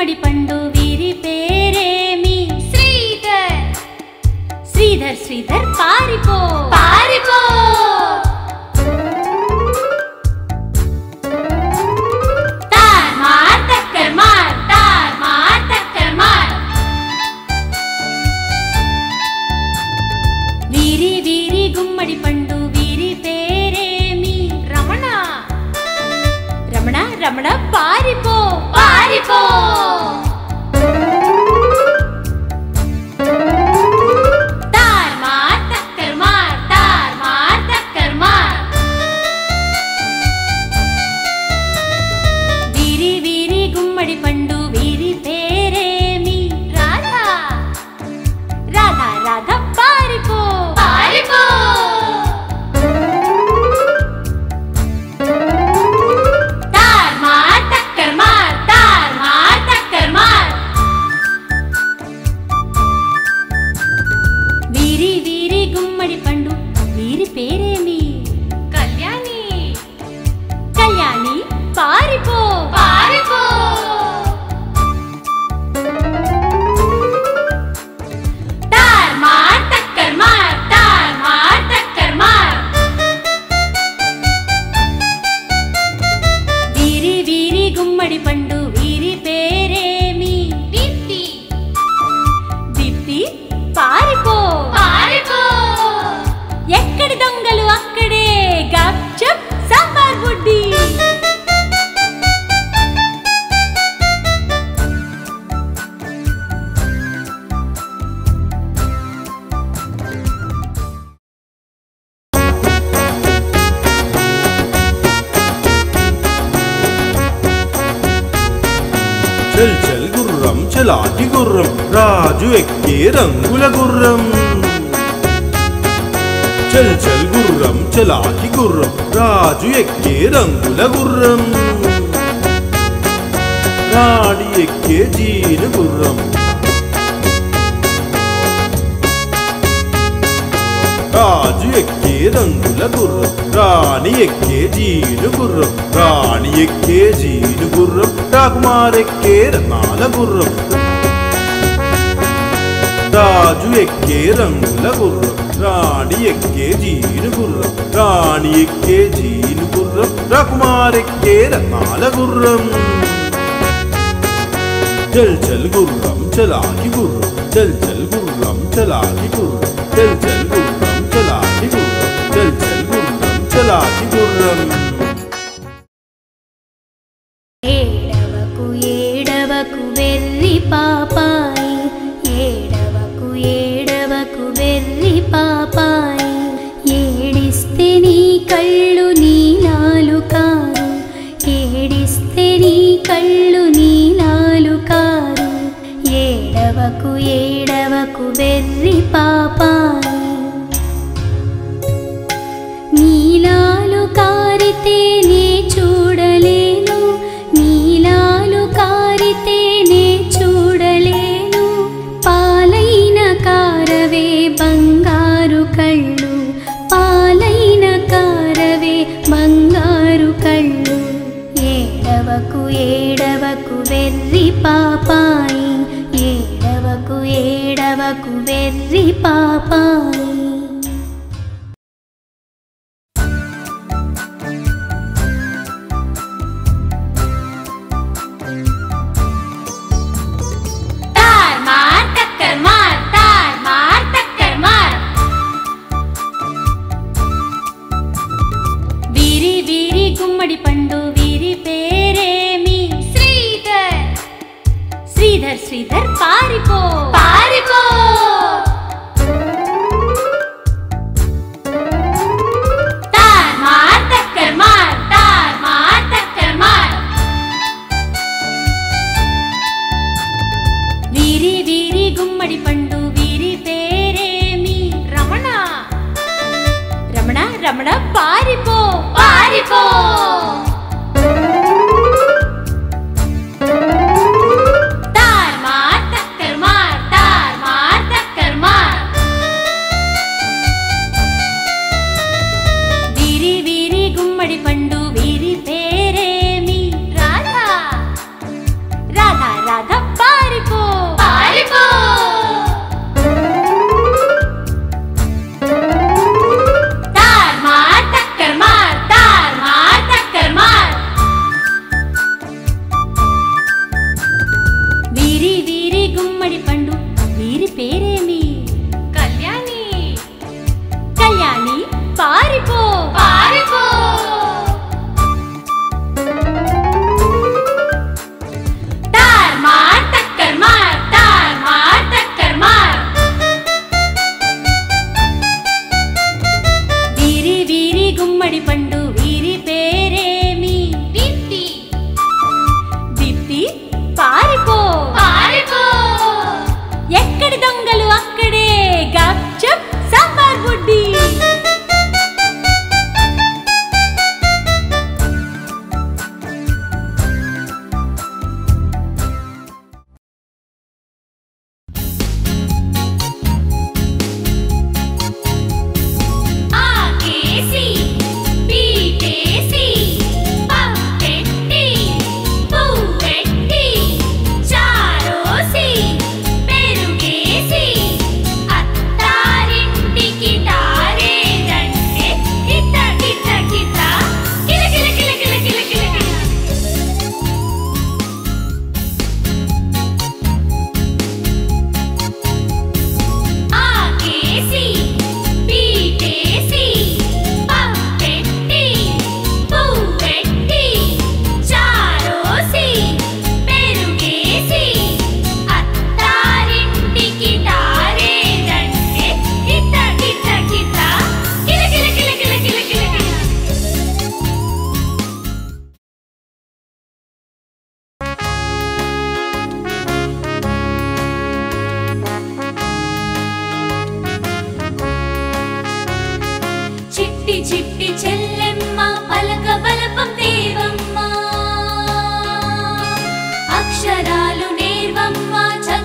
గుమ్మడి పండు వీరి పేరేమి శ్రీధర్ శ్రీధర్ శ్రీధర్ పారిపో పారిపో తార్ మార్ టక్కర్ మార్ తార్ మార్ టక్కర్ మార్ వీరి వీరి గుమ్మడి పండు వీరి పేరేమి రమణ రమణ రమణ పారిపో పారిపో తార్ మార్ టక్కర్ మార్ తార్ మార్ టక్కర్ మార్ వీరి వీరి గుమ్మడి పండు వీరి పేరేమి రాధా రాధా రాధా పారిపో పారిపో తార్ మార్ టక్కర్ మార్ తార్ మార్ టక్కర్ మార్ వీరి వీరి గుమ్మడి పండు వీరి పేరేమి కళ్యాణి కళ్యాణి పారిపో పారిపో తార్ మార్ టక్కర్ మార్ తార్ మార్ టక్కర్ మార్ వీరి వీరి గుమ్మడి పండు వీరి పేరేమి దీప్తి దీప్తి పారిపో పారిపో ఎక్కడి దొంగలు అక్కడే గప్చప్ సాంబార్ బుడ్డి చల్ చల్ గుర్రం చలాకి గుర్రం రాజు ఎక్కే రంగుల గుర్రం చల్ చల్ గుర్రం చలాకి గుర్రం రాజు ఎక్కే రంగుల గుర్రం రాణి ఎక్కే జీను గుర్రం రాజు ఎక్కే రంగుల గుర్రం రాణి ఎక్కే జీను గుర్రం రాణి ఎక్కే జీను గుర్రం రాకుమారెక్కే రత్నాల గుర్రం రాజు ఎక్కే రంగుల గుర్రం రాణి ఎక్కే జీను గుర్రం రాణి ఎక్కే జీను గుర్రం రాకుమారెక్కే రత్నాల గుర్రం చల్ చల్ గుర్రం చలాకి గుర్రం చల్ చల్ గుర్రం చలాకి గుర్రం చల్ చల్ గుర్రం చలాకి గుర్రం చల్ చల్ గుర్రం చలాకి గుర్రం ఏడవకు ఏడవకు వెర్రి పాపాయి ఏడవకు ఏడవకు వెర్రి పాపాయి ఏడిస్తే నీ కళ్ళు నీలాలు కారు ఏడిస్తే నీ కళ్ళు నీలాలు కారు ఏడవకు ఏడవకు వెర్రి పాపాయి నీలాలు కారితేనే చూడలేను నీలాలు కారితేనే చూడలేను పాలైన కారవే బంగారు కళ్ళు పాలైన కారవే బంగారు కళ్ళు ఏడవకు ఏడవకు వెర్రి పాపాయి ఏడవకు ఏడవకు వెర్రి పాపాయి తార్ మార్ టక్కర్ మార్ తార్ మార్ టక్కర్ మార్ వీరి వీరి గుమ్మడి పండు వీరి పేరేమి శ్రీధర్ శ్రీధర్ శ్రీధర్ పారిపో పారిపో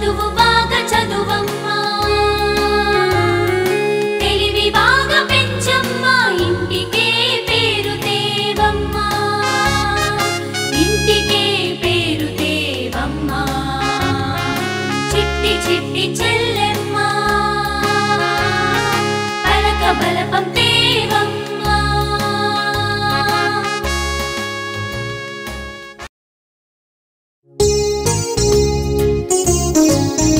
చదువు బాగా చదువమ్మా తెలివి బాగా పెంచమ్మా ఇంటికే పేరు తేవమ్మా ఇంటికే పేరు తేవమ్మా చిట్టి చిట్టి చెల్లెమ్మా పలక బలపం తేవమ్మా Thank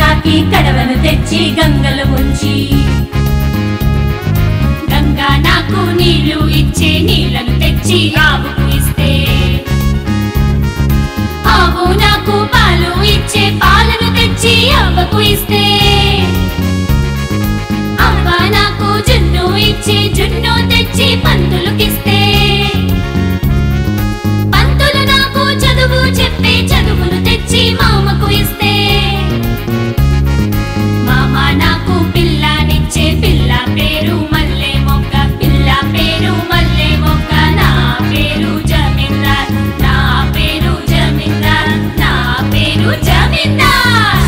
కాకి కడవను తెచ్చి గంగలు ఉంచి గంగా నాకు నీళ్లు ఇచ్చే నీళ్లను తెచ్చి ఆవుకు ఇస్తే ఆవు నాకు పాలు ఇచ్చే పాలను తెచ్చి అవ్వకు ఇస్తే అవ్వ నాకు జున్ను ఇచ్చే జున్ను తెచ్చి పంతులుకిస్తే పంతులు నాకు చదువు చెప్పే చదువును తెచ్చి మామకు ఇస్తే మామ నాకు పిల్లనిచ్చే పిల్ల పేరు మల్లె మొక్క పిల్ల పేరు మల్లె మొక్క నా పేరు జమీందార్ నా పేరు జమీందార్ నా పేరు జమీందార్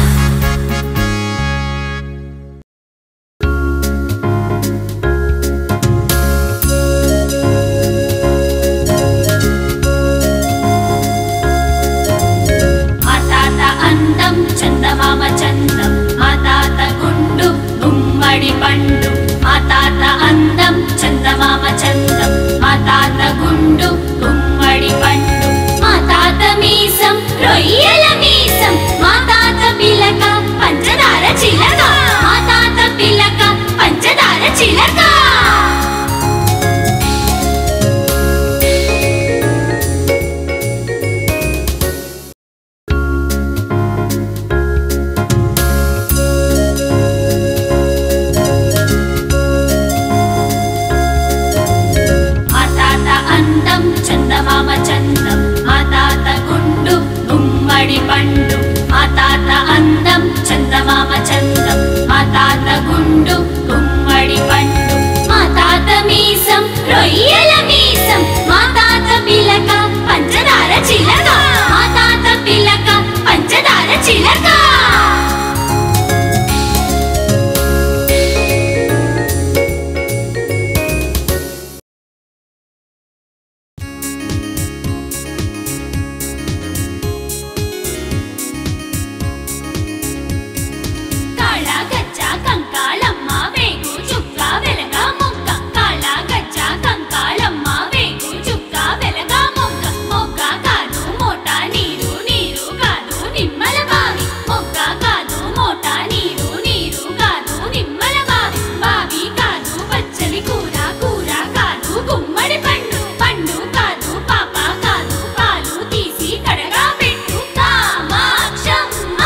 మా తాత అందం చందమామ చందం మా తాత గుండు గుమ్మడి పండు మా తాత అందం చందమామ చందం మా తాత గుండు గుమ్మడి పండు మా తాత మీసం రొయ్యల మీసం మా తాత పిలక పంచదార చిలక మా తాత పిలక పంచదార చిలక మా తాత అందం చందమామ చందం మా తాత గుండు గుమ్మడి పండు మా తాత అందం చందమామ చందం మా తాత గుండు గుమ్మడి పండు మా తాత మీసం రొయ్యల మీసం మా తాత పిలక పంచదార చిలక మా తాత పిలక పంచదార చిలక కాళ గజ్జ కంకాళమ్మ వేగు చుక్క వెలగ మొక్క కాళ గజ్జ కంకాళమ్మ వేగు చుక్క వెలగ మొక్క మొక్క కాదు మోట నీరు నీరు కాదు నిమ్మల బావి మొక్క కాదు మోట నీరు నీరు కాదు నిమ్మల బావి బావి కాదు పచ్చని కూర కూర కాదు గుమ్మడి పండు పండు కాదు పాప కాదు పాలు తీసి కడగా పెట్టు కామాక్షమ్మ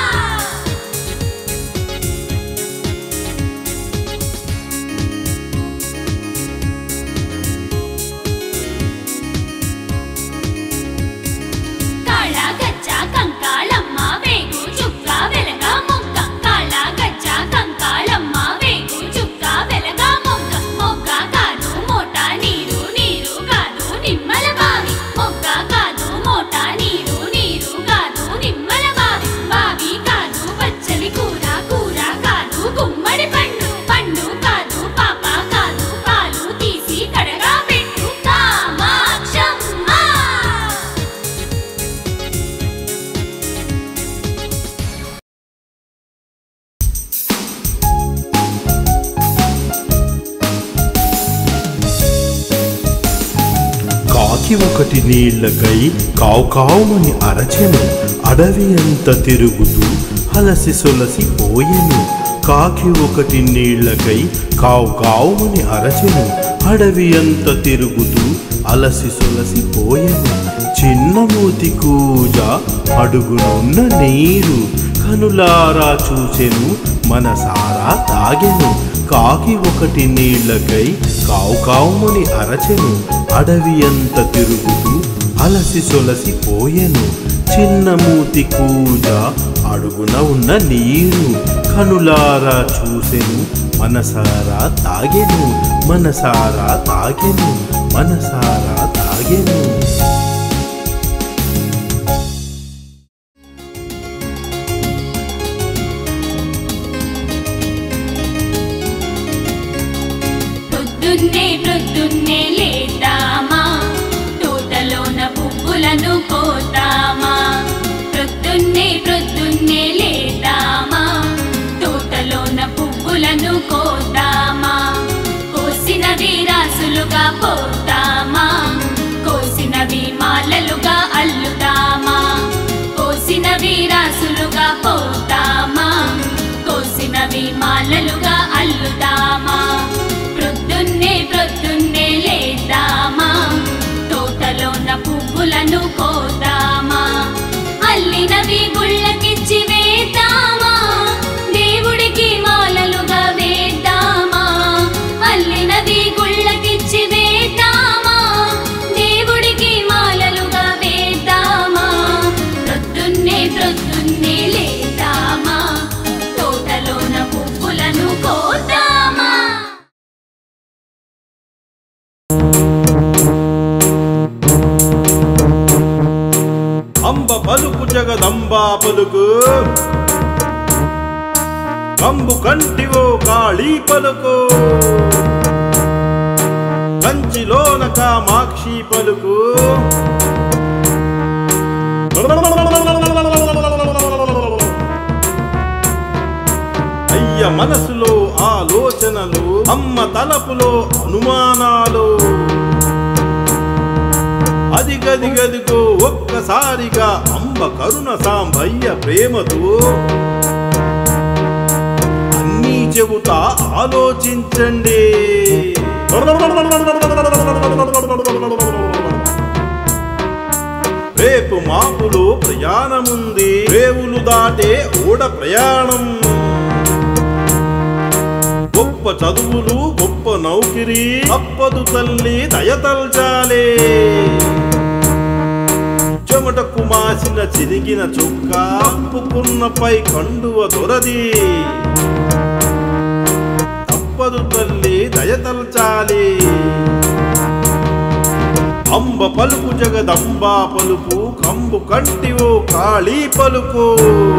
కాళ గజ్జ కంకాళమ్మ వేగు చుక్క వెలగ మొక్క కాళ గజ్జ కంకాళమ్మ వేగు చుక్క వెలగ మొక్క మొక్క కాదు మోట నీరు నీరు కాదు నిమ్మల బావి మొక్క కాదు మోట నీరు నీరు కాదు నిమ్మల బావి బావి కాదు పచ్చని కూర కూర కాదు గుమ్మడి పండు పండు కాదు పాప కాదు పాలు తీసి కడగా పెట్టు కామాక్షమ్మ కాకి ఒకటి నీళ్లకై కావు కావుమని అరచెను అడవి అంత తిరుగుతూ అలసి సొలసి పోయెను కాకి ఒకటి నీళ్లకై కావు కావుమని అరచెను అడవి అంత తిరుగుతూ అలసి సొలసి పోయెను చిన్న మూతి కూజ అడుగునున్న నీరు కనులారా చూచెను మనసారా తాగెను కాకి ఒకటి నీళ్లకై కావు కావుమని అరచెను అడవి అంత తిరుగుతూ అలసి సొలసి పోయెను చిన్న మూతి కూజ అడుగున ఉన్న నీరు కనులారా చూసెను మనసారా తాగెను మనసారా తాగెను మనసారా తాగెను పొద్దున్నే ప్రొద్దున్నే లేద్దామా తోటలోన పువ్వులను కోతామా ప్రొద్దున్నే ప్రొద్దున్నే లేద్దామా తోటలోన పువ్వులను కోతామా కోసినవి రాసులుగా పోతామా కోసినవి మాలలుగా అల్లుతామా కోసినవి రాసులుగా పోతామా అవి మాలలుగా అల్లుదామా ప్రొద్దున్నే ప్రొద్దున్నే లేద్దామా తోటలోన పువ్వులను కోద్దామా అల్లినవి గుళ్ళకిచ్చి వేద్దామా దేవుడికి మాలలుగా వేద్దామా అల్లినవి గుళ్ళకిచ్చి వేద్దామా దేవుడికి మాలలుగా వేద్దామా ప్రొద్దున్నే ప్రొద్దున్నే లేద్దామా తోటలోన పువ్వులను కోద్దామా అంబ పలుకు జగదంబా పలుకు కంబు కంటివో కాళీ పలుకు కంచిలోన కామాక్షి పలుకు అయ్య మనసులో ఆలోచనలు అమ్మ తలపులో అనుమానాలు అదిగదిగదిగో ఒక్కసారిగా అంబ కరుణ సాంబయ్య ప్రేమతో అన్నీ చెబుతా ఆలోచించండి రేపు మాపులో ప్రయాణముంది రేవులు దాటే ఓడ ప్రయాణం గొప్ప చదువులు గొప్ప నౌకిరి తప్పదు తల్లి దయతల్చాలే చెమటకు మాసిన చిరిగిన చుక్క అప్పుకున్నపై కండువ దొరది తప్పదు తల్లి దయతల్చాలి అంబ పలుకు జగదంబా పలుకు కంబు కంటివో కాళీ పలుకు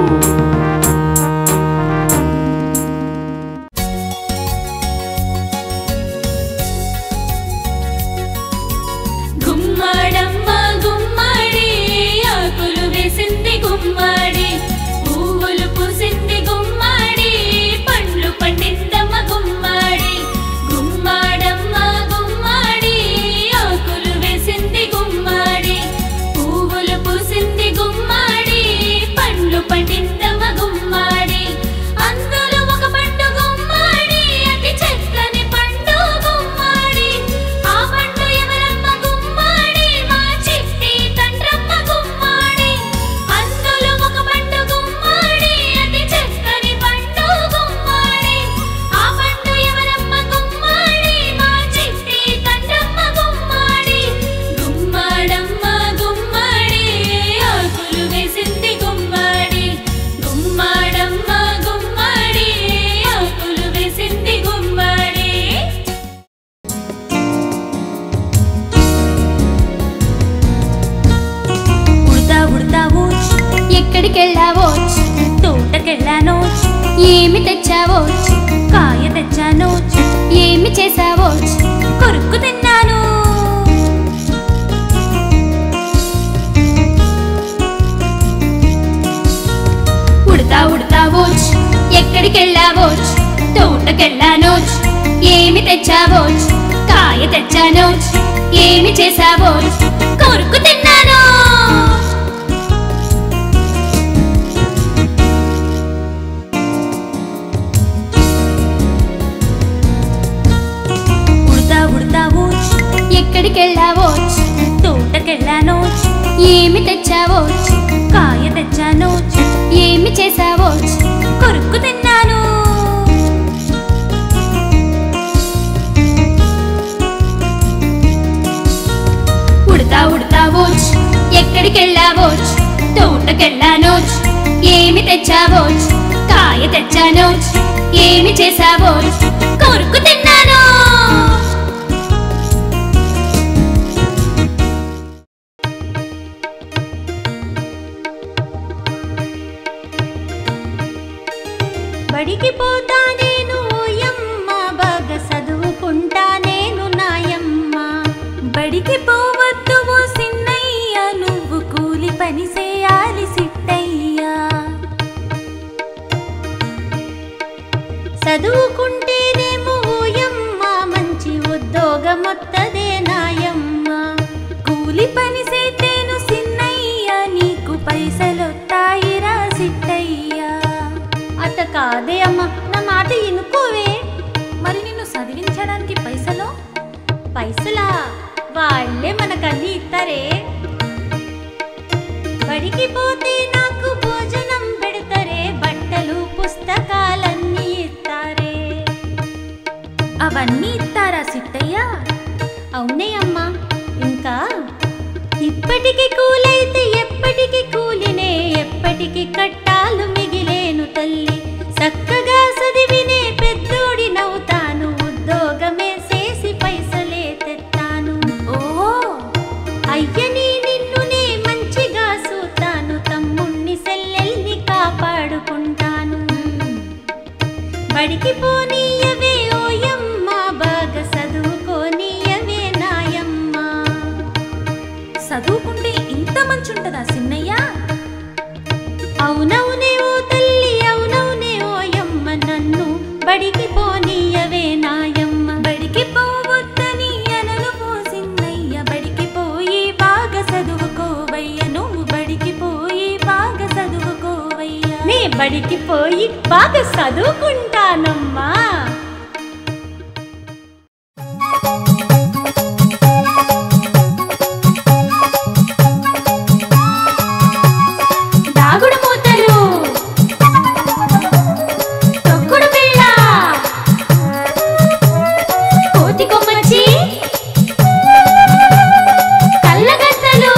గుమ్మడమ్మ గుమ్మడి ఆకులు వేసింది గుమ్మడి పువ్వులు పూసింది గుమ్మడి పండ్లు పండిందమ్మ గుమ్మడి గుమ్మడమ్మ గుమ్మడి ఆకులు వేసింది గుమ్మడి పువ్వులు పూసింది గుమ్మడి పండ్లు పండిందమ్మ గుమ్మడి అందులో ఒక పండు గుమ్మడి అతి చక్కని పండు గుమ్మడి ఆ పండు ఎవరమ్మ గుమ్మడి మా చిట్టి తండ్రమ్మ గుమ్మడి అందులో ఒక పండు గుమ్మడి అతి చక్కని పండు గుమ్మడి ఆ పండు ఎవరమ్మ గుమ్మడి మా చిట్టి తండ్రమ్మ గుమ్మడి గుమ్మడమ్మ గుమ్మడి ఆకులు వేసింది గుమ్మడి గుమ్మడమ్మ గుమ్మడి ఆకులు వేసింది గుమ్మడి ఉడతా ఉడతావోచ్ ఎక్కడికెళ్ళావోచ్ తోటకెళ్ళానోచ్ ఏమి తెచ్చావోచ్ కాయ తెచ్చానోచ్ ఏమి చేసావోచ్ కొరుక్కు తిన్నాను ఉడతా ఉడతావోచ్ ఎక్కడికెళ్ళావోచ్ తోటకెళ్ళానోచ్ ఏమి తెచ్చావోచ్ కాయ తెచ్చానోచ్ ఏమి చేసావోచ్ కొరుక్కు తిన్నాను ఉడతా ఉడతావోచ్ ఎక్కడికెళ్ళావోచ్ తోటకెళ్ళానోచ్ ఏమి తెచ్చావోచ్ కాయ తెచ్చానోచ్ ఏమి చేసావోచ్ కొరుక్కు తిన్నాను ఉడతా ఉడతావోచ్ ఎక్కడికెళ్ళావోచ్ తోటకెళ్ళానోచ్ ఏమి తెచ్చావోచ్ కాయ తెచ్చానోచ్ ఏమి చేసావోచ్ కొరుక్కు తిన్నాను బడికి పోతా నేను ఓయమ్మ బాగా చదువుకుంటా నేను నాయమ్మ బడికి పోవద్దు ఓ సిన్నయ్య నువ్వు కూలి పని చేయాలి సిట్టయ్యా చదువుకుంటేనేమో ఓయమ్మ మంచి ఉద్యోగమొత్తదే నాయమ్మ కూలి పని చేతేను సిన్నయ్య నీకు పైసలొత్తాయిరా సిట్టయ్యా అత కాదే అమ్మ నా మాట ఇనుకోవే మరి నిన్ను చదివించడానికి పైసలు పైసలా వాళ్ళే మనకన్నీ ఇస్తారే బడికి పోతే నాకు భోజనం పెడతారే బట్టలు పుస్తకాలన్నీ ఇస్తారే అవన్నీ ఇస్తారా సిట్టయ్య అవునే అమ్మా ఇంకా ఇప్పటికి కూలైతే ఎప్పటికి కూలినే ఎప్పటికి కట్టాలు మిగిలేను తల్లి చక్కగా చదివినే పెద్దోడి నవ్వుతాను ఉద్యోగమే చేసి పైసలే తెత్తాను ఓ అయ్యని నిన్నునే మంచిగా సూతాను తమ్ముణ్ణి సెల్లెల్ని కాపాడుకుంటాను బడికి పోనీయవే ఓయమ్మ బాగా చదువుకోనీయవే నాయమ్మ చదువుకుంటే ఇంత మంచి ఉంటదా సిన్నయ్య అవునవునే ఓ తల్లి అవునవునే ఓయమ్మ నన్ను బడికి పోనీయవే నాయమ్మ బడికి పోవద్దని అనలు పోసిన్నయ్య బడికి పోయి బాగా చదువుకోవయ్య నువ్వు బడికి పోయి బాగా చదువుకోవయ్య నే బడికి పోయి బాగా చదువుకుంటానమ్మా దాగుడు మూతలు తొక్కుడు పిల్ల కోతి కొమ్మచ్చి కళ్ళగత్తలు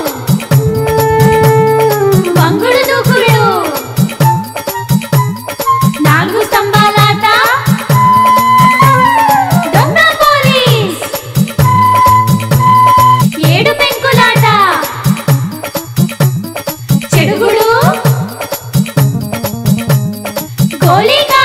వంగుడు దూకుడు నాలుగు స్తంభాలాట దొంగ పోలీస్ ఏడు పెంకులాట చెడుగుడు గోళీగా